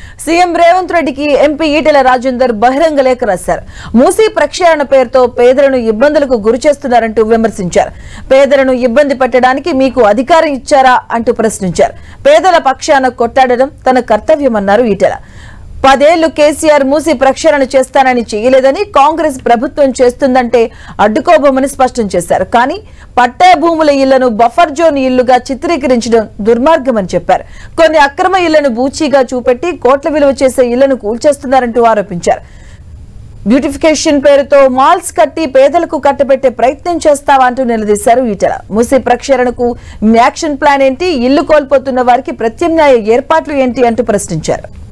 CM Revanth రెడ్డికి MP Etela Rajender బహిరంగ లేఖ రాశారు మూసీ ప్రక్షాళన పేరుతో పేదలను ఇబ్బందులకు గురి చేస్తున్నారంటూ విమర్శించారు పేదలను ఇబ్బంది పెట్టడానికి మీకు అధికారం ఇచ్చారా అంటూ ప్రశ్నించారు పేదల పక్షాన కొట్టాడడం తన కర్తవ్యమన్నారు ఈటెల పదేళ్లు కేసీఆర్ మూసి ప్రక్షాళన చేస్తానని చేయలేదని కాంగ్రెస్ ప్రభుత్వం చేస్తుందంటే అడ్డుకోబోమని స్పష్టం చేశారు కానీ పట్టా భూముల ఇళ్లను బఫర్ జోన్ ఇళ్లుగా చిత్రీకరించడం దుర్మార్గమని చెప్పారు కొన్ని అక్రమ ఇళ్లను బూచీగా చూపెట్టి కోట్ల విలువ చేసే ఇళ్లను కూల్చేస్తున్నారంటూ ఆరోపించారు బ్యూటిఫికేషన్ పేరుతో మాల్స్ కట్టి పేదలకు కట్టబెట్టే ప్రయత్నం చేస్తావా అంటూ నిలదీశారు ఈటల మూసి ప్రక్షాళనకు మీ యాక్షన్ ప్లాన్ ఏంటి ఇల్లు కోల్పోతున్న వారికి ప్రత్యామ్నాయ ఏర్పాట్లు ఏంటి అంటూ ప్రశ్నించారు